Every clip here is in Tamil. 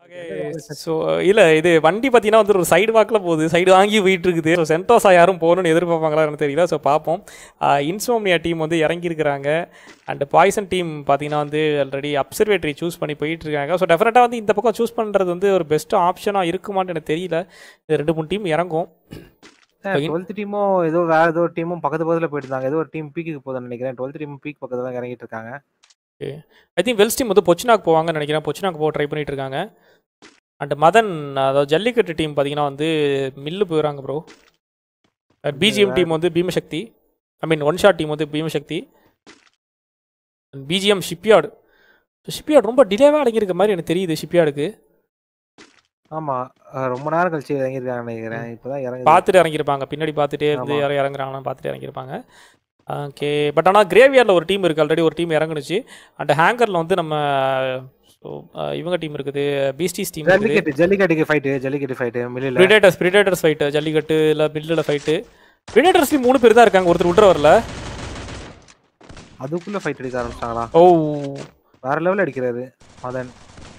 ஸோ இல்லை இது வண்டி பார்த்தீங்கன்னா வந்து ஒரு சைடு வாக்கில் போகுது சைடு வாங்கி போயிட்டு இருக்குது ஸோ சென்டோஸா யாரும் போகணும்னு எதிர்பார்ப்பாங்களா எனக்கு தெரியல ஸோ பார்ப்போம் இன்சோம்னியா டீம் வந்து இறங்கியிருக்கிறாங்க அண்ட் பாய்சன் டீம் பார்த்தீங்கன்னா வந்து ஆல்ரெடி அப்சர்வேட்டரி சூஸ் பண்ணி போயிட்டு இருக்காங்க ஸோ டெஃபினட்டாக வந்து இந்த பக்கம் சூஸ் பண்ணுறது வந்து ஒரு பெஸ்ட் ஆப்ஷனாக இருக்குமான்னு எனக்கு தெரியல இது ரெண்டு மூணு டீம் இறங்கும் டுவெல்த் டீமும் ஏதோ வேற ஏதோ ஒரு டீமும் பக்கத்து பக்கத்துல போயிட்டு இருந்தாங்க ஏதோ ஒரு டீம் பீக்கு போதும்னு நினைக்கிறேன் டுவெல்த் டீம் பீக் பக்கத்துல தான் இறங்கிட்டு இருக்காங்க ஐ திங்க் வெல்ஸ் டீம் வந்து பொச்சினாக்கு போவாங்கன்னு நினைக்கிறேன் பொச்சினாக்கு போக ட்ரை பண்ணிட்டு இருக்காங்க அண்ட் மதன் அதாவது ஜல்லிக்கட்டு டீம் பார்த்தீங்கன்னா வந்து மில்லு போயிடறாங்க ப்ரோ பிஜிஎம் டீம் வந்து Bheemasakthi I mean one shot team வந்து பீமசக்தி பிஜிஎம் ஷிப்யார்டு ஷிப்யார்டு ரொம்ப டிலேவாக அடங்கியிருக்க மாதிரி எனக்கு தெரியுது ஷிப்யார்டுக்கு ஆமா அஹ் ரொம்ப நேரம் கழிச்சு இறங்கிருக்காங்க நினைக்கிறேன் இப்பதான் இறங்கி பார்த்துட்டு இறங்கியிருப்பாங்க பின்னாடி பார்த்துட்டே இருந்து ஆமா. யாரும் இறங்குறாங்கன்னு பார்த்துட்டு இறங்கியிருப்பாங்க ஓகே பட் ஆனால் கிரேவியாரில் ஒரு டீம் இருக்குது ஆல்ரெடி ஒரு டீம் இறங்குனுச்சு அண்ட் ஹேங்கரில் வந்து நம்ம ஸோ இவங்க டீம் இருக்குது பீஸ்டிஸ் டீம் இருக்குது ஜல்லிக்கட்டு ஜல்லிக்கட்டுக்கு ஃபைட்டு ஜல்லிக்கட்டு ஃபைட்டு மில்லில் பிரிடேட்டர்ஸ் பிரிடேட்டர்ஸ் ஃபைட்டு ஜல்லிக்கட்டு இல்லை பில்லில் ஃபைட்டு பிரிடேட்டர்ஸ்லேயும் மூணு பேர் தான் இருக்காங்க ஒருத்தர் விட்ற வரல அதுக்குள்ள ஃபைட் அடிக்க ஆரம்பிச்சாங்களா ஓ வேற லெவல் அடிக்கிறாரு Madan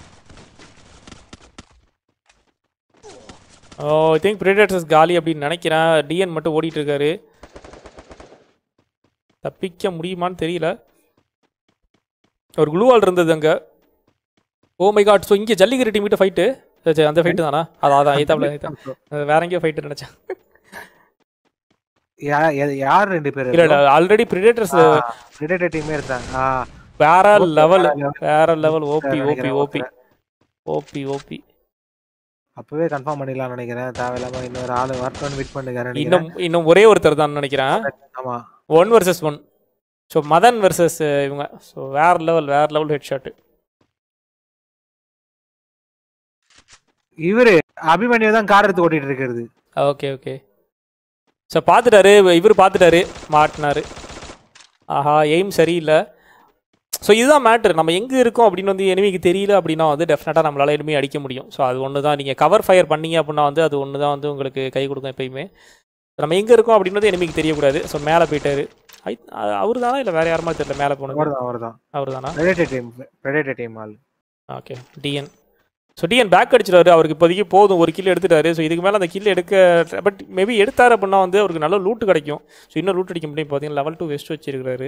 oh I think Predators காலி அப்படின்னு நினைக்கிறேன் டிஎன் மட்டும் ஓடிட்டு இருக்காரு தப்பிக்க முடியுமான்னு தெரியல ஒரு குளுவால் இருந்தது அங்கே ஓ மை காட் ஸோ இங்கே ஜல்லிக்கட்டு டீம் கிட்ட ஃபைட்டு அந்த ஃபைட்டு தானா அதான் அதான் ஏத்தாப்ல வேற எங்கேயோ ஃபைட்டு நினச்சேன் யா- யா- யார் ரெண்டு பேர் இல்லை இல்லை ஆல்ரெடி பிரிடேட்டர்ஸ் பிரிடேட்டர் டீமே இருந்தாங்க ஆ, வேற லெவல் வேற level. வேற லெவல் ஓபி ஓபி நினைக்கிறேன் ஓபி ஓபி ஓபி அப்பவே கன்ஃபார்ம் பண்ணிடலாம் நினைக்கிறேன் தேவையில்லாம இன்னொரு ஆளு வரட்டும்னு வெயிட் பண்ணுங்க நினைக்கிறேன் இன்னும் இன்னும் ஒரே ஒருத்தர் தான் நினைக்கிறேன் ஆமா one versus one so Madan versus இவங்க ஸோ வேற லெவல் வேற லெவல் ஹெட் ஷாட்டு இவரு அபிமன்யு தான் கார் எடுத்து ஓட்டிட்டு இருக்கிறது ஓகே ஓகே ஸோ பார்த்துட்டாரு இவர் பார்த்துட்டாரு மாட்டினாரு ஆஹா எய்ம் சரியில்லை ஸோ இதுதான் மேட்ரு நம்ம எங்கே இருக்கோம் அப்படின்னு வந்து எனிமிக்கு தெரியல அப்படின்னா வந்து டெஃபினட்டாக நம்மளால் எனிமி அடிக்க முடியும் ஸோ அது ஒன்று தான் நீங்கள் கவர் ஃபயர் பண்ணீங்க அப்படின்னா வந்து அது ஒன்று தான் வந்து உங்களுக்கு கை கொடுக்கும் எப்பயுமே நம்ம எங்கே இருக்கோம் அப்படின்றது எனிமிக்கு தெரியக்கூடாது ஸோ மேலே போயிட்டாரு ஐ அவர் தானா இல்லை வேறு யாருமா தெரியல மேலே போனது அவர்தான் அவர்தான் அவர் தானா பிரெடேட்டர் டீம் பிரெடேட்டர் டீம் ஆள் ஓகே டிஎன் ஸோ டிஎன் பேக் அடிச்சிட்டாரு அவருக்கு இப்போதைக்கு போதும் ஒரு கில் எடுத்துட்டாரு ஸோ இதுக்கு மேலே அந்த கில் எடுக்க பட் மேபி எடுத்தார் அப்படின்னா வந்து அவருக்கு நல்ல லூட்டு கிடைக்கும் ஸோ இன்னும் லூட் அடிக்க முடியும் பார்த்தீங்கன்னா லெவல் டூ வெஸ்ட் வச்சிருக்காரு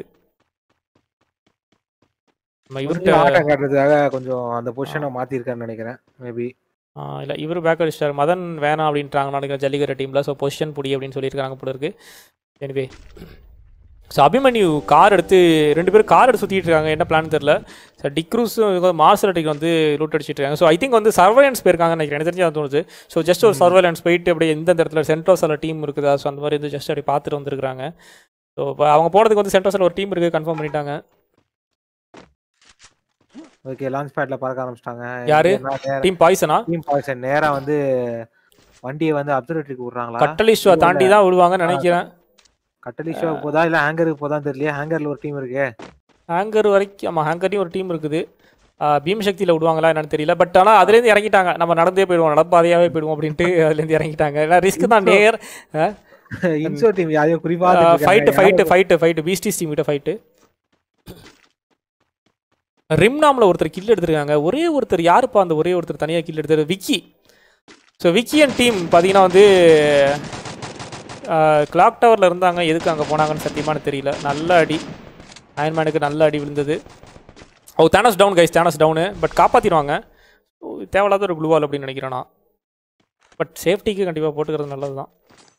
நம்ம இவர்கிட்ட ஆட்டம் காட்டுறதுக்காக கொஞ்சம் அந்த பொசிஷனை மாத்திருக்கான்னு நினைக்கிறேன் மேபி இல்லை இவர் பேக் அடிச்சிட்டார் மதன் வேணாம் அப்படின்றாங்க நினைக்கிறேன் ஜல்லிக்கட்டு டீமில் ஸோ பொசிஷன் புடி அப்படின்னு சொல்லியிருக்காங்க போல இருக்கு எனிவே ஸோ அபிமன்யு கார் எடுத்து ரெண்டு பேரும் கார் எடுத்து சுற்றிட்டு இருக்காங்க என்ன பிளான் தெரில ஸோ டிக்ரூஸும் மார்சலட்டிக் வந்து லூட் அடிச்சிட்டு இருக்காங்க ஸோ ஐ திங்க் வந்து சர்வைலன்ஸ் போயிருக்காங்க நினைக்கிறேன் எனக்கு தெரிஞ்சு அது தோணுது ஸோ ஜஸ்ட் ஒரு சர்வைலன்ஸ் போயிட்டு அப்படியே எந்தெந்த இடத்துல சென்ட்ரோஸில் டீம் இருக்குதா ஸோ அந்த மாதிரி வந்து ஜஸ்ட் அப்படி பார்த்துட்டு வந்துருக்காங்க ஸோ இப்போ அவங்க போனதுக்கு வந்து சென்ட்ரோஸில் ஒரு டீம் இருக்குது கன்ஃபார்ம் பண்ணிட்டாங்க ஓகே லான்ச் பேட்ல பறக்க ஆரம்பிச்சிட்டாங்க யாரு? டீம் பாய்சனா டீம் பாய்சன் நேரா வந்து வண்டியை வந்து அப்சர்வேட்டரிக்கு விடுறாங்களா கட்டலிஸ்டுவா தாண்டி தான் விடுவாங்கன்னு நினைக்கிறேன் கட்டலி ஷோக்கு போதா இல்ல ஹேங்கருக்கு போதான்னு தெரியல ஹேங்கர்ல ஒரு டீம் இருக்கு ஹேங்கர் வரைக்கும் ஆமாம் ஹேங்கர்லையும் ஒரு டீம் இருக்குது பீம் சக்தியில் விடுவாங்களா என்னன்னு தெரியல பட் ஆனால் அதுலேருந்து இறங்கிட்டாங்க நம்ம நடந்தே போயிடுவோம் நடப்பாதையாவே போயிடுவோம் அப்படின்ட்டு அதுலேருந்து இறங்கிட்டாங்க ஏன்னா ரிஸ்க் தான் நேர் இன்சோ டீம் யாரையும் குறிப்பா ஃபைட்டு ஃபைட்டு ஃபைட்டு ஃபைட்டு பீஸ்டிஸ் டீம் கிட்ட ஃபைட்டு ரிம்னாமில் ஒருத்தர் கில் எடுத்திருக்காங்க ஒரே ஒருத்தர் யாருப்பா அந்த ஒரே ஒருத்தர் தனியாக கில் எடுத்தாரு விக்கி ஸோ விக்கியன் டீம் பார்த்தீங்கன்னா வந்து கிளாக் டவரில் இருந்தாங்க எதுக்கு அங்கே போனாங்கன்னு சத்தியமான தெரியல நல்ல அடி அயன்மேனுக்கு நல்ல அடி விழுந்தது oh Thanos down guys Thanos down but காப்பாற்றிடுவாங்க தேவையில்லாத ஒரு குளுவால் அப்படின்னு நினைக்கிறேன் நான் பட் சேஃப்டிக்கு கண்டிப்பாக போட்டுக்கிறது நல்லது தான்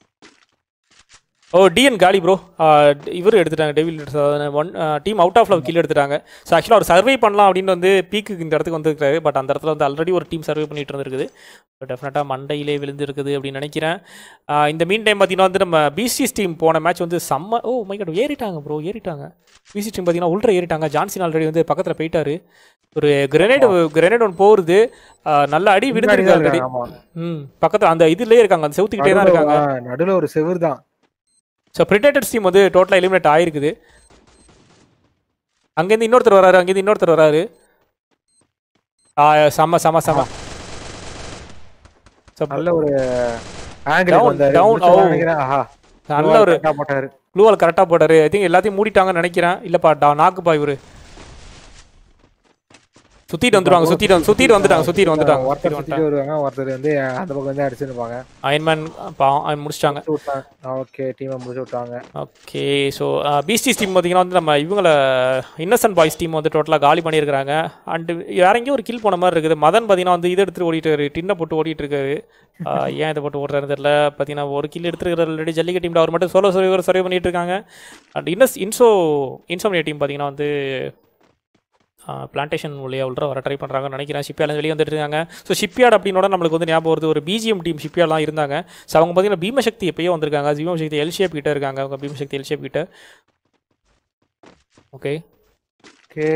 ஓ டிஎன் காலி ப்ரோ இவர் எடுத்துட்டாங்க Devil One team out of love kill எடுத்துட்டாங்க ஸோ ஆக்சுவலாக அவர் சர்வே பண்ணலாம் அப்படின்னு வந்து பீக்குக்கு இந்த இடத்துக்கு வந்திருக்காரு பட் அந்த இடத்துல வந்து ஆல்ரெடி ஒரு டீம் சர்வே பண்ணிட்டு இருந்திருக்குது டெஃபினட்டாக மண்டையிலே விழுந்திருக்குது அப்படின்னு நினைக்கிறேன் ஆஹ் இந்த மீன் டைம் பார்த்தீங்கன்னா வந்து நம்ம பிசிஎஸ் டீம் போன மேட்ச் வந்து செம்ம ஓ மை காட் ஏறிட்டாங்க ப்ரோ ஏறிட்டாங்க பிசி டீம் பார்த்தீங்கன்னா உள்ற ஏறிட்டாங்க ஜான்சன் ஆல்ரெடி வந்து பக்கத்தில் போயிட்டாரு ஒரு கிரனேட் கிரனேட் ஒன்று போகுது ஆஹ் நல்ல அடி விழுந்திருக்கு ஆல்ரெடி ஆமா ம் பக்கத்தில் அந்த இதுலேயே இருக்காங்க அந்த செவுத்துக்கிட்டே தான் இருக்காங்க நடுவுல- நடுவுல ஒரு செவுர் தான் ஸோ பிரிட்டேட்டர்ஸ் டீம் வந்து டோட்டலாக எலிமினேட் ஆயிருக்குது அங்கேருந்து இன்னொருத்தர் வராரு அங்கேருந்து இன்னொருத்தர் வராரு ஆ செம்ம செம்ம செம்ம So, நல்ல ஒரு ஆங்கிள் Down, வந்தாரு down, முடிச்சதா oh. நினைக்கிறேன் ஆஹா நல்ல ஒரு correct ஆ போட்டாரு க்ளூவால் கரெக்டாக போட்டாரு ஐ திங்க் எல்லாத்தையும் மூடிட்டாங்கன்னு நினைக்கிறேன் இல்லைப்பா டா நாக்குப்பா இவரு சுத்திட்டு வந்துருவாங்க சுத்திட்டு வந்து சுத்திட்டு வந்துட்டாங்க சுத்திட்டு வந்துட்டாங்க ஒருத்தர் சுத்திட்டு வருவாங்க ஒருத்தர் வந்து அந்த பக்கம் வந்து அடிச்சிருப்பாங்க அயன்மேன் பாவம் முடிச்சிட்டாங்க ஓகே டீமை முடிச்சு விட்டாங்க ஓகே ஸோ பிஸ்டிஸ் டீம் பார்த்தீங்கன்னா வந்து நம்ம இவங்கள இன்னசென்ட் பாய்ஸ் டீம் வந்து டோட்டலாக காலி பண்ணியிருக்கிறாங்க அண்டு வேற எங்கேயும் ஒரு கில் போன மாதிரி இருக்குது மதன் பார்த்தீங்கன்னா வந்து இதை எடுத்துட்டு ஓடிட்டு இருக்காரு டின்னை போட்டு ஓடிட்டு இருக்காரு ஆஹ் ஏன் இதை போட்டு ஓடுறாரு தெரியல பார்த்தீங்கன்னா ஒரு கில் எடுத்துருக்கிற ஆல்ரெடி ஜல்லிக்கட்டு டீமில் அவர் மட்டும் சோலோ சர்வே சர்வே பண்ணிட்டு இருக்காங்க அண்ட் இன்னஸ் இன்சோ இன்சோமியா டீம் பார்த்தீங்கன்னா வந்து பிளான்டேஷன் வழியாக உள்ள வர ட்ரை பண்ணுறாங்கன்னு நினைக்கிறேன் ஷிப்யார்டு வெளியே வந்துட்டு இருக்காங்க ஸோ ஷிப்யார்டு அப்படின்னோட நம்மளுக்கு வந்து ஞாபகம் வருது ஒரு பிஜிஎம் டீம் ஷிப்யார்ட்லாம் இருந்தாங்க ஸோ அவங்க பார்த்தீங்கன்னா பீமசக்தி எப்பயோ வந்திருக்காங்க பீமசக்தி எல் ஷேப் கிட்ட இருக்காங்க அவங்க பீமசக்தி எல் ஷேப் கிட்ட okay okay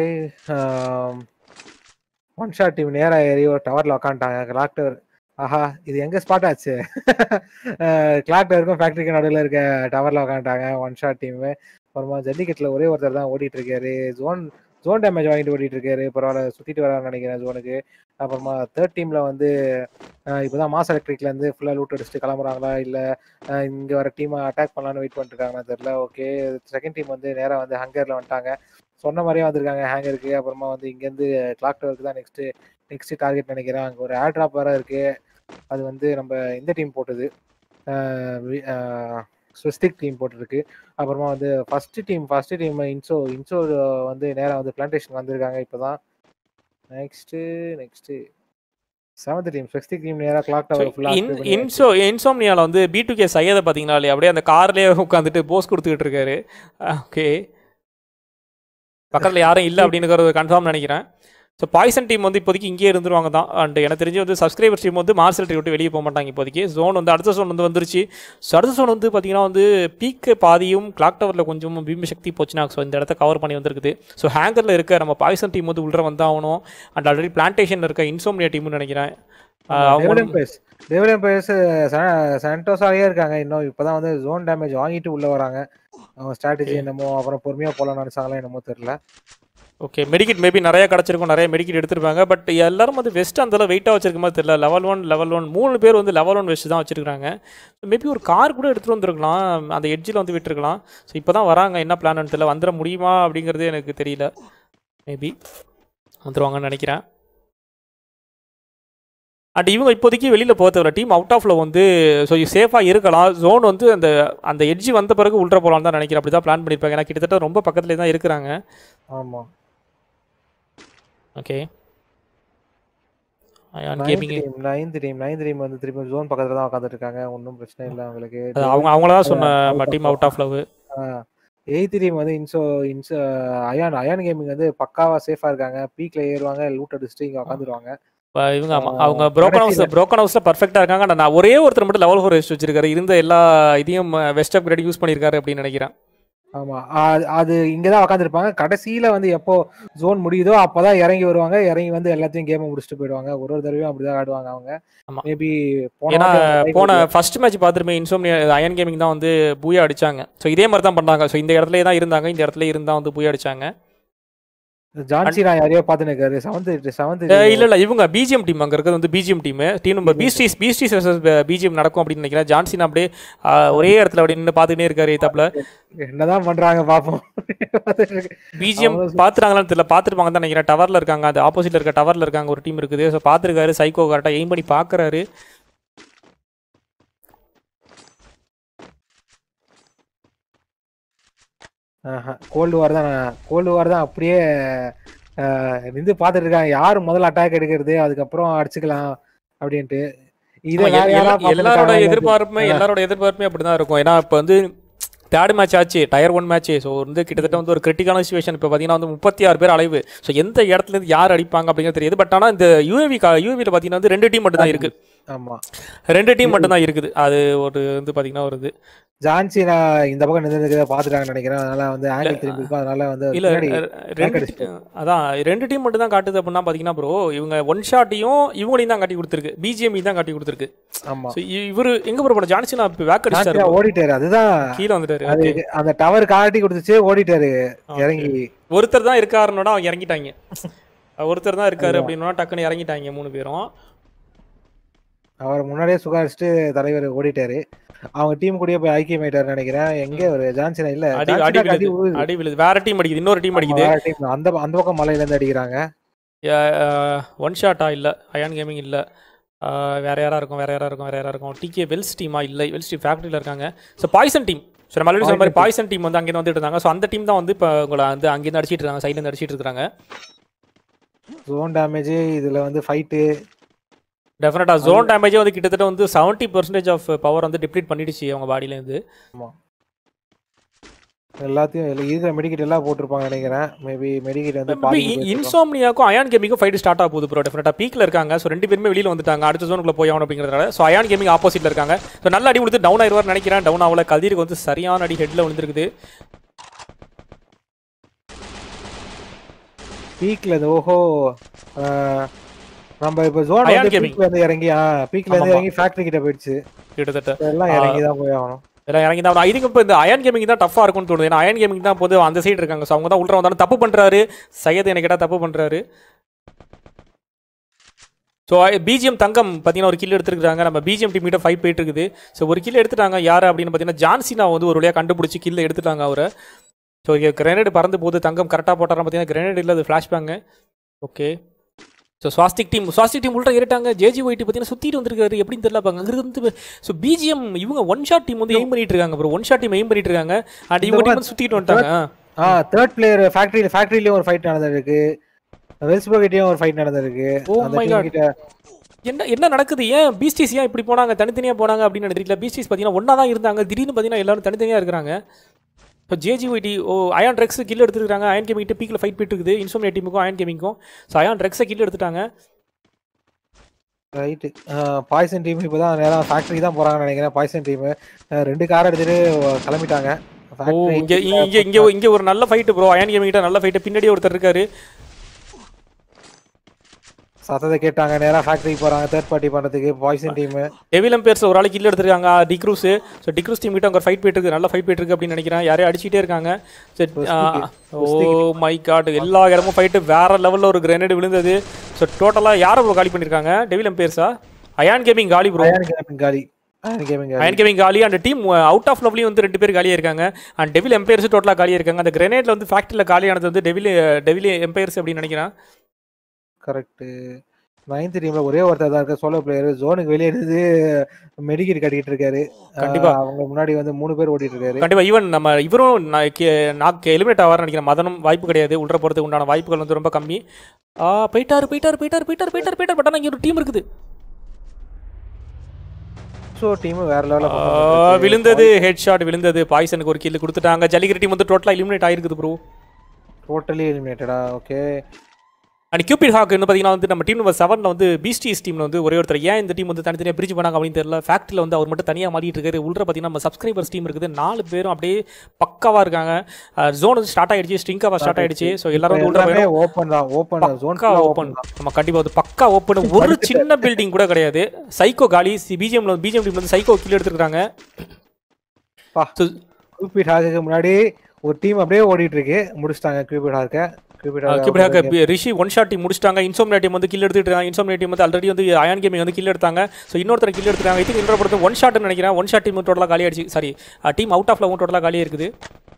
one shot team நேரா ஏறி ஒரு டவர்ல உக்காந்துட்டாங்க கிளாக் டவர் ஆஹா இது எங்க ஸ்பாட் ஆச்சு கிளாக் டவருக்கும் ஃபேக்டரிக்கும் நடுவில் இருக்க டவர்ல உக்காந்துட்டாங்க ஒன் ஷாட் டீம் அப்புறமா ஜல்லிக்கட்டுல ஒரே ஒருத்தர் தான் ஓடிட்டு இருக்காரு ஜோன் ஜோன் டேமேஜ் வாங்கிட்டு ஓடிட்டு இருக்காரு பரவாயில்ல சுத்திட்டு வரான்னு நினைக்கிறேன் ஜோனுக்கு அப்புறமா தேர்ட் டீம்ல வந்து அஹ் இப்பதான் மாஸ் எலக்ட்ரிக்ல இருந்து ஃபுல்லா லூட் அடிச்சுட்டு கிளம்புறாங்களா இல்ல அஹ் இங்க வர டீமை அட்டாக் பண்ணலாம்னு வெயிட் பண்ணிட்டு இருக்காங்களா தெரியல ஓகே செகண்ட் டீம் வந்து நேரா வந்து ஹங்கர்ல வந்துட்டாங்க சொன்ன மாதிரியே வந்திருக்காங்க ஹேங்கருக்கு அப்புறமா வந்து இங்கேருந்து கிளாக் டவருக்கு தான் நெக்ஸ்ட் நெக்ஸ்ட் டார்கெட் நினைக்கிறேன் அங்கே ஒரு ஏர் ட்ராப் வேற இருக்கு அது வந்து நம்ம இந்த டீம் போட்டது ஸ்வஸ்திக் டீம் போட்டிருக்கு அப்புறமா வந்து ஃபர்ஸ்ட் டீம் ஃபர்ஸ்ட் டீம் இன்சோ இன்சோ வந்து நேராக வந்து பிளான்டேஷன் வந்திருக்காங்க இப்போதான் next next seventh team Swastik team நேராக கிளாக் டவர் இன் ஃபுல்லாக இன்சோ இன்சோம்னியாவில் வந்து பி டூ கே சையதை பார்த்தீங்கன்னா இல்லையா அப்படியே அந்த கார்லேயே உட்காந்துட்டு போஸ் கொடுத்துக்கிட்டு இருக்காரு ஓகே பக்கத்தில் யாரும் இல்லை அப்படிங்கிறது கன்ஃபார்ம் நினைக்கிறேன் ஸோ பாய்சன் டீம் வந்து இப்போதைக்கு இங்கேயே இருந்துருவாங்க தான் அண்ட் எனக்கு தெரிஞ்சு வந்து சப்ஸ்கிரைபர்ஸ் டீம் வந்து மார்சல் விட்டு வெளியே போக மாட்டாங்க இப்போதைக்கு ஜோன் வந்து அடுத்த ஜோன் வந்து வந்துருச்சு ஸோ அடுத்த ஜோன் வந்து பார்த்தீங்கன்னா வந்து பீக்கு பாதியும் கிளாக் டவரில் கொஞ்சம் பீம சக்தி போச்சுன்னா ஸோ இந்த இடத்த கவர் பண்ணி வந்திருக்குது ஸோ ஹேங்கரில் இருக்க நம்ம பாய்சன் டீம் வந்து உள்ள வந்தாகணும் அண்ட் ஆல்ரெடி பிளான்டேஷனில் இருக்க இன்சோம்னியா டீம்னு நினைக்கிறேன் ஆஹ் அவங்க டெவலப் பேஸ் டெவலப் பேஸ் சாண்டோஸாவே இருக்காங்க இன்னும் இப்பதான் வந்து ஜோன் டேமேஜ் வாங்கிட்டு உள்ள வராங்க அவங்க ஸ்ட்ராட்டஜி என்னமோ அப்புறம் பொறுமையா போலாம் நினைச்சாங்களா என்னமோ தெரியல ஓகே மெடிக்கிட் மேபி நிறைய கிடச்சிருக்கும் நிறைய மெடிக்கிட் எடுத்திருப்பாங்க பட் எல்லாரும் வந்து வெஸ்ட் அந்த வெயிட்டாக வச்சிருக்க மாதிரி தெரியல லெவல் ஒன் லெவல் ஒன் மூணு பேர் வந்து லெவல் ஒன் வெஸ்ட் தான் வச்சிருக்காங்க மேபி ஒரு கார் கூட எடுத்துகிட்டு வந்திருக்கலாம் அந்த எட்ஜில் வந்து விட்டுருக்கலாம் ஸோ இப்போ தான் வராங்க என்ன பிளான் தெரியல வந்துட முடியுமா அப்படிங்கிறது எனக்கு தெரியல மேபி வந்துருவாங்கன்னு நினைக்கிறேன் அண்ட் இவங்க இப்போதைக்கு வெளியில் போக தேவையில்ல டீம் அவுட் ஆஃப்ல வந்து ஸோ சேஃபாக இருக்கலாம் ஜோன் வந்து அந்த அந்த எட்ஜி வந்த பிறகு உள்ள போகலான்னு தான் நினைக்கிறேன் அப்படி தான் பிளான் பண்ணியிருப்பாங்க ஏன்னா கிட்டத்தட்ட ரொம்ப பக்கத்துலேயே தான் இருக்கிறாங்க ஆமா okay Ion ninth gaming team ninth team ninth team வந்து திருப்பி ஜோன் பக்கத்துல தான் உட்காந்துட்டு இருக்காங்க ஒன்றும் பிரச்சனை இல்லை அவங்களுக்கு அது அவங்க அவங்கள தான் சொன்ன team out of love eighth team வந்து இன்சோ இன்சோ அயான் அயான் கேமிங் வந்து பக்காவா சேஃபா இருக்காங்க பீக்ல ஏறுவாங்க லூட் அடிச்சுட்டு இங்க உட்காந்துருவாங்க இவங்க ஆமா அவங்க புரோக்கன் ஹவுஸ் புரோக்கன் ஹவுஸ்ல பர்ஃபெக்ட்டா இருக்காங்க ஆனா நான் ஒரே ஒருத்தர் மட்டும் லெவல் ஃபோர் வெஸ்ட் வச்சிருக்காரு இருந்த எல்லா இதையும் வெஸ்ட் அப்கிரேட் யூஸ் பண்ணியிருக்காரு அப்படின்னு நினைக்கிறேன் ஆமா அது- அது இங்கதான் உட்காந்துருப்பாங்க கடைசியில வந்து எப்போ ஜோன் முடியுதோ அப்பதான் இறங்கி வருவாங்க இறங்கி வந்து எல்லாத்தையும் கேம் முடிச்சுட்டு போயிடுவாங்க ஒரு ஒரு தடவையும் அப்படிதான் ஆடுவாங்க அவங்க ஆமா. மேபி ஏன்னா போன போன ஃபர்ஸ்ட் மேட்ச் பார்த்துருமே இன்சோம்னியா அயன் கேமிங் தான் வந்து பூயா அடிச்சாங்க ஸோ இதே மாதிரி தான் பண்ணாங்க ஸோ இந்த இடத்துல தான் இருந்தாங்க இந்த இடத்துல இருந்தா வந்து பூயா அடிச்சாங்க ஜான்சி நான் யாரையோ பாத்துன்னு இருக்காரு செவன்த் செவன்த் அஹ் இல்ல இல்ல இவங்க பிஜிஎம் டீம் அங்க இருக்கிறது வந்து பிஜிஎம் டீம் டீம் நம்பர் பிஸ்டிஸ் பிஸ்டிஸ் வர்சஸ் பிஜிஎம் நடக்கும் அப்படின்னு நினைக்கிறேன் ஜான்சின் அப்படியே அஹ், ஒரே இடத்துல அப்படி நின்று பார்த்துக்கிட்டே இருக்காரு தப்புல என்னதான் பண்றாங்க பாப்போம் பாத்துட்டு இருக்கு. பிஜிஎம் அவ்வளவு பார்த்துறாங்களான்னு தெரியல பார்த்துருப்பாங்க தான் நினைக்கிறேன் டவரில் இருக்காங்க அது ஆப்போசிட்ல இருக்க டவரில் இருக்காங்க ஒரு டீம் இருக்குது ஸோ பார்த்துருக்காரு சைக்கோ கரெக்டாக எய்ம் பண்ணி பார்க்குறாரு கோல்டு வார் தான் கோல்டு வார் தான் அப்படியே ஆஹ், நின்று பார்த்துட்டு இருக்காங்க யார் முதல்ல அட்டாக் எடுக்கிறது அதுக்கப்புறம் அடிச்சுக்கலாம் அப்படின்ட்டு இதை ஆமா, வேற எல்- யாரா எல்லா- எல்லாரோட பார்த்துட்டு எதிர்பார்ப்புமே எல்லாரோட எதிர்பார்ப்புமே அப்படி தான் இருக்கும் ஏன்னா இப்போ வந்து தேர்ட் மேட்ச் ஆச்சு டயர் ஒன் மேட்ச் ஸோ வந்து கிட்டத்தட்ட வந்து ஒரு கிரிட்டிக்கான சுச்சுவேஷன் இப்போ பார்த்தீங்கன்னா வந்து முப்பத்தி ஆறு பேர் அலைவு ஸோ எந்த இடத்துல இருந்து யார் அடிப்பாங்க அப்படிங்கிறது தெரியுது பட் ஆனால் இந்த யூஏவி யூஏவியில் பார்த்தீங்கன்னா வந்து ரெண்டு டீம் மட்டும் தான் இருக்குது ஆமா ரெண்டு டீம் மட்டும் தான் இருக்குது அது ஒரு வந்து பார்த்தீங்கன்னா ஒரு இது ஜான்சி நான் இந்த பக்கம் நின்று பார்த்துட்டாங்கன்னு நினைக்கிறேன் அதனால வந்து ஆங்கிள் திரும்பி இருக்கும் அதனால வந்து இல்ல பின்னாடி ரெ- ரெண்டு அடிச்சுட்டு. அதான் ரெண்டு டீம் மட்டும் தான் காட்டுது அப்படின்னா பாத்தீங்கன்னா ப்ரோ இவங்க ஒன் ஷாட்டையும் இவங்களையும் தான் காட்டி கொடுத்துருக்கு பிஜிஎம் தான் காட்டி கொடுத்துருக்கு ஆமா ஸோ இவரு எங்க ப்ரோ போன ஜான்சன் வேக் ஜான்சி அடிச்சிட்டாரு ஓடிட்டாரு அதுதான் கீழே வந்துட்டாரு அது Okay. அந்த டவர் காட்டி கொடுத்துச்சு ஓடிட்டாரு Okay. இறங்கி ஒருத்தர் தான் இருக்காருன்னோட அவங்க இறங்கிட்டாங்க ஒருத்தர் தான் இருக்காரு அப்படின்னா டக்குன்னு இறங்கிட்டாங்க மூணு பேரும் அவர் முன்னாடியே சுகாரிச்சுட்டு தலைவர் ஓடிட்டாரு அவங்க டீம் கூடயே போய் ஐக்கியமாயிட்டாரு நினைக்கிறேன் எங்க ஒரு ஜான்சனா இல்ல அடி அடி ஜான்சனாக்கு அடி விழுது விழுது. அடி விழுது வேற டீம் அடிக்குது இன்னொரு டீம் ஆமா, அடிக்குது வேற team. அந்த அந்த பக்கம் மலையில இருந்து அடிக்கிறாங்க ஒன் ஷாட்டா இல்லை அயான் கேமிங் இல்லை வேறு யாராக இருக்கும் வேறு யாராக இருக்கும் வேறு யாராக இருக்கும் டிகே வெல்ஸ் டீமா இல்லை வெல்ஸ் டீம் ஃபேக்ட்ரியில் இருக்காங்க ஸோ பாய்சன் டீம் ஸோ நம்ம ஆல்ரெடி சொன்ன மாதிரி பாய்சன் டீம் வந்து அங்கேருந்து வந்துட்டு இருந்தாங்க ஸோ அந்த டீம் தான் வந்து இப்போ உங்களை வந்து அங்கேருந்து அடிச்சிட்டு இருக்காங்க சைட்லேருந்து அடிச்சிட்டு இருக்காங்க ஜோன் டேமேஜ் இதுல வந்து ஃபைட்டு டெஃபினட்டாக ஜோன் டேமேஜே வந்து கிட்டத்தட்ட வந்து செவன்ட்டி பர்சன்டேஜ் ஆஃப் பவர் வந்து டிப்ளீட் பண்ணிடுச்சு அவங்க பாடியிலேருந்து எல்லாத்தையும் எல்லா- இருக்கிற மெடிக்கெட் எல்லாம் போட்டிருப்பாங்க நினைக்கிறேன் மேபி மெடிக்கெட் வந்து பாதி பேர் இருக்கும். இன்சோம்னியாக்கும் அயான் கேமிங்கும் ஃபைட் ஸ்டார்ட் ஆக போகுது ப்ரோ டெஃபினட்டாக பீக்கில் இருக்காங்க ஸோ ரெண்டு பேருமே வெளியில் வந்துட்டாங்க அடுத்த ஜோனுக்குள்ள போய் ஆகணும் அப்படிங்கிறதால ஸோ அயான் கேமிங் ஆப்போசிட்டில் இருக்காங்க ஸோ நல்ல அடி கொடுத்து டவுன் ஆயிடுவார் நினைக்கிறேன் டவுன் ஆகல கதிருக்கு வந்து சரியான அடி ஹெட்டில் விழுந்திருக்குது பீக்ல இருந்து ஓஹோ ஆஹ், நம்ம இப்ப ஜோன் Ion வந்து Gaming. பீக்ல இருந்து இறங்கி பீக்ல இருந்து ஆமாமா. இறங்கி ஃபேக்டரி கிட்ட போயிடுச்சு கிட்டத்தட்ட இப்ப எல்லாம் இறங்கி தான் போய் ஆகணும் எல்லாம் இறங்கி தான் ஐ திங்க் இப்போ இந்த அயன் கேமிங் தான் டஃபாக இருக்கும்னு தோணுது ஏன்னா அயன் கேமிங் தான் போது அந்த சைடு இருக்காங்க ஸோ அவங்க தான் உள்ள வந்தாலும் தப்பு பண்ணுறாரு சையத் எனக்கு கேட்டால் தப்பு பண்ணுறாரு ஸோ பிஜிஎம் தங்கம் பார்த்தீங்கன்னா ஒரு கில் எடுத்துருக்காங்க நம்ம பிஜிஎம் டீம் கிட்ட ஃபைட் போயிட்டு இருக்குது ஸோ ஒரு கில் எடுத்துட்டாங்க யார் அப்படின்னு பார்த்தீங்கன்னா ஜான்சினா வந்து ஒரு வழியாக கண்டுபிடிச்சி கில்ல எடுத்துட்டாங்க அவரை ஸோ கிரனேட் பறந்து போகுது தங்கம் கரெக்டாக போட்டாரா பார்த்தீங்கன்னா கிரனேட் இல்லை அது ஃப்ளாஷ் பேங்க okay so Swastik team Swastik team உள்ள ஏறிட்டாங்க ஜேஜி ஒயிட் பார்த்தீங்கன்னா சுற்றிட்டு வந்திருக்காரு எப்படின்னு தெரியல பாங்க அங்கிருந்து ஸோ பிஜிஎம் இவங்க ஒன் ஷாட் டீம் வந்து எய்ம் பண்ணிட்டு இருக்காங்க bro one shot team aim பண்ணிட்டு இருக்காங்க அண்ட் இவங்க டீம் வந்து சுற்றிட்டு வந்துட்டாங்க ஆ தேர்ட் பிளேயர் ஃபேக்டரியில ஃபேக்டரியிலயும் ஒரு ஃபைட் நடந்திருக்கு வெல்ஸ்பர்கிட்டயும் ஒரு ஃபைட் நடந்திருக்கு Oh அந்த my team God. கிட்ட என்ன என்ன நடக்குது ஏன் பீஸ்டிஸ் ஏன் இப்படி போனாங்க தனித்தனியாக போனாங்க அப்படின்னு எனக்கு தெரியல பீஸ்டிஸ் பார்த்தீங்கன்னா ஒன்றா தான் இருந்தாங்க திடீர்னு பார்த்தீங்கன்னா எல்லாரும் தனித்தனியாக இருக்கிறாங்க இப்போ ஜேஜி ஒய்டி ஓ அயான் ட்ரெக்ஸ் கில் எடுத்துருக்காங்க அயன் கேமிங் கிட்ட பீக்கில் ஃபைட் போயிட்டு இருக்குது இன்சோமியா டீமுக்கும் அயன் கேமிங்க்கும் ஸோ அயான் ட்ரெக்ஸை கில் எடுத்துட்டாங்க ரைட்டு பாய்சன் டீம் இப்போதான் நேரம் ஃபேக்டரி தான் போறாங்கன்னு நினைக்கிறேன் பாய்சன் டீம் ரெண்டு கார் எடுத்துட்டு கிளம்பிட்டாங்க ஓ Factory இங்கே இங்கே இங்கே இங்கே ஒரு நல்ல ஃபைட்டு ப்ரோ அயன் கேமிங் கிட்ட நல்ல ஃபைட்டு பின்னாடியே ஒருத்தர் இருக்காரு சத்தத்தை கேட்டாங்க நேரா ஃபேக்டரி போறாங்க தேர்ட் பார்ட்டி பண்றதுக்கு பாய்சன் டீம் டெவிலம் பேர்ஸ் ஒரு ஆள் கில் எடுத்திருக்காங்க டிக்ரூஸ் ஸோ டிக்ரூஸ் டீம் கிட்ட அங்கே ஃபைட் போயிட்டு இருக்கு நல்ல ஃபைட் போயிட்டு இருக்கு அப்படின்னு நினைக்கிறேன் யாரையும் அடிச்சிட்டே இருக்காங்க ஓ மை காட் எல்லா இடமும் ஃபைட்டு வேற லெவலில் ஒரு கிரேனேட் விழுந்தது ஸோ டோட்டலாக யாரை ப்ரோ காலி பண்ணியிருக்காங்க டெவிலம் பேர்ஸா அயான் கேமிங் காலி ப்ரோ அயன் கேமிங் காலி அயன் கேமிங் காலி அயன் கேமிங் காலி அந்த டீம் அவுட் ஆஃப் லவ்லையும் வந்து ரெண்டு பேர் காலியாக இருக்காங்க அண்ட் டெவில் எம்பையர்ஸ் டோட்டலாக காலியாக இருக்காங்க அந்த கிரேனேட்ல வந்து ஃபேக்ட்ரியில் காலியானது வந்து டெவில் டெவில் எம்பையர்ஸ் அப்படின்னு நினைக்கிறேன் கரெக்ட் நைன்த் டீம்ல ஒரே ஒருத்தர் தான் இருக்க சோலோ பிளேயர் ஜோனுக்கு வெளியே இருந்து மெடிக்கெட் கட்டிட்டு இருக்காரு கண்டிப்பா. ஆஹ் அவங்க முன்னாடி வந்து மூணு பேர் ஓடிட்டு இருக்காரு கண்டிப்பா ஈவன் நம்ம இவரும் நான் கே- நான் எலிமினேட் ஆவார்னு நினைக்கிறேன் மதனும் வாய்ப்பு கிடையாது உள்ள போகிறதுக்கு உண்டான வாய்ப்புகள் வந்து ரொம்ப கம்மி ஆ போயிட்டாரு போயிட்டாரு போயிட்டாரு போயிட்டாரு போயிட்டாரு போயிட்டாரு பட் ஆனால் இங்கே ஒரு டீம் இருக்குது ஸோ டீம் வேற லெவலில் ஆ, விழுந்தது ஹெட் ஷாட் விழுந்தது பாய்சனுக்கு ஒரு கில் கொடுத்துட்டாங்க ஜல்லிக்கட்டு டீம் வந்து டோட்டலாக எலிமினேட் ஆயிருக்குது ப்ரோ டோட்டலி எலிமினேட்டடா ஓகே அண்ட் கியூபிட் ஹாக் வந்து பார்த்தீங்கன்னா வந்து நம்ம டீம் நம்பர் செவனில் வந்து பீஸ்டிஸ் டீமில் வந்து ஒரே ஒருத்தர் ஏன் இந்த டீம் வந்து தனித்தனியாக பிரிச்சு பண்ணாங்க அப்படின்னு தெரியல ஃபேக்ட்ரியில் வந்து அவர் மட்டும் தனியாக மாறிட்டு இருக்காரு உள்ள பார்த்தீங்கன்னா நம்ம சப்ஸ்கிரைபர்ஸ் டீம் இருக்குது நாலு பேரும் அப்படியே பக்காவாக இருக்காங்க ஜோன் வந்து ஸ்டார்ட் ஆயிடுச்சு ஸ்ட்ரிங்காக ஸ்டார்ட் ஆயிடுச்சு ஸோ எல்லாரும் வந்து உள்ள எல்லாமே ஓப்பன் தான் ஓப்பன் ஜோன் பக்கா ஓப்பன் நம்ம கண்டிப்பா வந்து பக்கா ஓப்பன் ஒரு சின்ன பில்டிங் கூட கிடையாது சைக்கோ காலி பிஜிஎம்ல பிஜிஎம் டீம்ல வந்து சைக்கோ கீழ எடுத்துருக்காங்க பா. So, கியூபிட் ஹாக்கு முன்னாடி ஒரு டீம் அப்படியே ஓடிட்டு இருக்கு முடிச்சிட்டாங்க கியூபிட் ஹாக்க Cupid Cupid Hawk Rishi one shot team முடிச்சிட்டாங்க இன்சோம்னியா டீம் வந்து கில் எடுத்துட்டு இருக்காங்க இன்சோம்னியா டீம் வந்து ஆல்ரெடி வந்து அயான் கேமிங் வந்து கில் எடுத்தாங்க ஸோ இன்னொருத்தர் கில் எடுத்துருக்காங்க இதுக்கு இன்னொரு பொறுத்து ஒன் ஷாட்னு நினைக்கிறேன் ஒன் ஷாட் டீம் டோட்டலாக காலி ஆயிடுச்சு சாரி டீம் அவுட் ஆஃப் லவும் டோட்டலாக காலியாக இருக்குது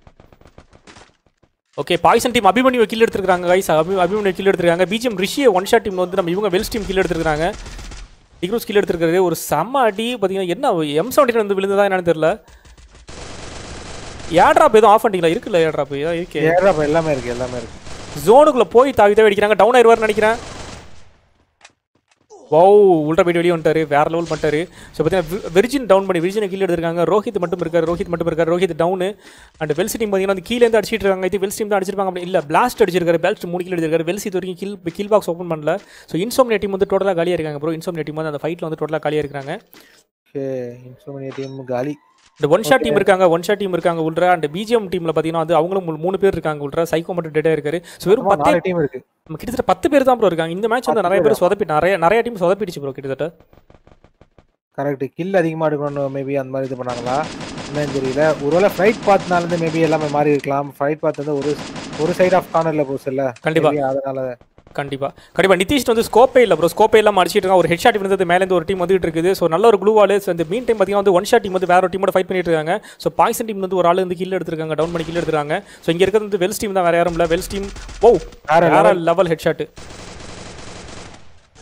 okay poison team Abhimanyu kill எடுத்துருக்காங்க கைஸ் அபி அபிமன்யு கில் எடுத்துருக்காங்க பிஜிஎம் ரிஷியை ஒன் ஷாட் டீம் வந்து நம்ம இவங்க வெல்ஸ் டீம் கில் எடுத்துருக்காங்க டிக்ரூஸ் கில் எடுத்துருக்காரு ஒரு செம்ம அடி பார்த்தீங்கன்னா என்ன எம் செவன்டீன் வந்து விழுந்ததா என்னன்னு தெரியல ஏட்ராப் எதுவும் ஆஃப் பண்ணிட்டீங்களா இருக்குல்ல ஏட்ராப் ஏதோ இருக்கே ஏறாப்ப எல்லாமே இருக்கு எல்லாமே இருக்கு ஜோனுக்குள்ள போய் தாவி தாவி அடிக்கிறாங்க டவுன் ஆயிடுவார்னு நினைக்கிறேன் வௌ உள்ள போயிட்டு வெளியே வந்துட்டாரு வேற லெவல் பண்ணிட்டாரு ஸோ பார்த்தீங்கன்னா வெர்ஜின் டவுன் பண்ணி வெர்ஜினை கீழே எடுத்திருக்காங்க ரோஹித் மட்டும் இருக்காரு ரோஹித் மட்டும் இருக்காரு Rohit down and Wells team பார்த்தீங்கன்னா அந்த கீழே இருந்து அடிச்சிட்டு இருக்காங்க இது வெல்ஸ் டீம் தான் அடிச்சிருப்பாங்க அப்படி இல்லை பிளாஸ்ட் அடிச்சிருக்காரு பெல்ட் மூணு கீழே எடுத்திருக்காரு வெல்ஸ் இது வரைக்கும் கீழ் கீழ் பாக்ஸ் ஓப்பன் பண்ணல ஸோ இன்சோம்னியா டீம் வந்து டோட்டலாக காலியாக இருக்காங்க ப்ரோ இன்சோம்னியா டீம் வந்து அந்த ஃபைட்டில் வந்து டோட்டலாக காலியாக இருக்காங்க ஓகே இன்ஸ்ட்ருமெண்ட் டீம் காலி இந்த ஒன் ஷாட் டீம் இருக்காங்க ஒன் ஷாட் டீம் இருக்காங்க உள்ள அண்ட் பிஜிஎம் டீமில் பார்த்தீங்கன்னா வந்து அவங்களும் மூ- மூணு பேர் இருக்காங்க உள்ள சைக்கோ மட்டும் டெட்டாக இருக்காரு ஸோ வெறும் ஆமா, பத்தே நாலு டீம் இருக்கு நம்ம கிட்டத்தட்ட பத்து பேர் தான் ப்ரோ இருக்காங்க இந்த மேட்ச் வந்து பத்து நிறைய பேர் சொதப்பி நிறைய நிறைய டீம் சொதப்பிடுச்சு ப்ரோ கிட்டத்தட்ட கரெக்ட் கில் அதிகமா எடுக்கணும் மேபி அந்த மாதிரி இது பண்ணாங்களா என்னன்னு தெரியல ஒருவேளை ஃப்ளைட் பாத்னால இருந்து மேபி எல்லாமே மாறி இருக்கலாம் ஃப்ளைட் பாத் வந்து ஒரு ஒரு சைடு ஆஃப் கார்னர்ல போச்சு இல்ல கண்டிப்பா Maybe அதனால கண்டிப்பா கண்டிப்பா நிதிஷ் வந்து ஸ்கோப்பே இல்லை ப்ரோ ஸ்கோப்பே இல்லாம அடிச்சிட்டு இருக்காங்க ஒரு ஹெட் ஷாட் இருந்தது மேலேருந்து ஒரு டீம் வந்துட்டு இருக்குது ஸோ நல்ல ஒரு க்ளூ வால் அந்த மீன் டைம் பார்த்தீங்கன்னா வந்து ஒன் ஷாட் டீம் வந்து வேற ஒரு டீமோட ஃபைட் பண்ணிட்டு இருக்காங்க ஸோ பாய்சன் டீம் வந்து ஒரு ஆள் வந்து கில் எடுத்திருக்காங்க டவுன் பண்ணி கில் எடுத்துருக்காங்க ஸோ இங்க இருக்கிறது வந்து வெல்ஸ் டீம் தான் வேற யாரும் இல்லை வெல்ஸ் டீம் ஓ வேற வேற level head shot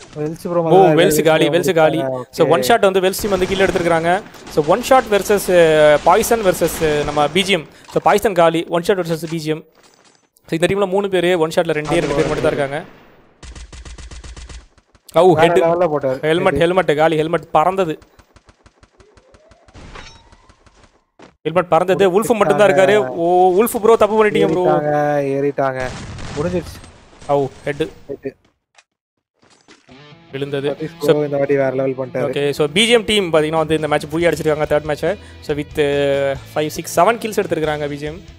Wells bro ஓ வெல்ஸ் காலி வெல்ஸ் காலி ஸோ ஒன் ஷாட் வந்து வெல்ஸ் டீம் வந்து கீழே எடுத்துருக்காங்க so one shot versus poison versus நம்ம பிஜிஎம் ஸோ பாய்சன் காலி one shot versus BGM so இந்த டீமில் மூணு பேர் ஒன் ஷாட்டில் ரெண்டே ரெண்டு பேர் மட்டும் தான் இருக்காங்க ஓ ஹெட் லெவல்ல போட்டார் ஹெல்மெட் ஹெல்மெட் காலி ஹெல்மெட் பறந்தது ஹெல்மெட் பறந்தது உல்ஃப் மட்டும் தான் இருக்காரு ஓ உல்ஃப் ப்ரோ தப்பு பண்ணிட்டீங்க ப்ரோ ஏறிட்டாங்க ஏறிட்டாங்க முடிஞ்சிடுச்சு ஓ ஹெட் Head. விழுந்தது சதீஷ் ப்ரோ இந்த வாட்டி வேற லெவல் பண்ணிட்டாரு ஓகே ஸோ பிஜிஎம் டீம் பார்த்தீங்கன்னா வந்து இந்த மேட்ச் புரிய அடிச்சிருக்காங்க third match so with five six seven kills எடுத்திருக்காங்க பிஜிஎம்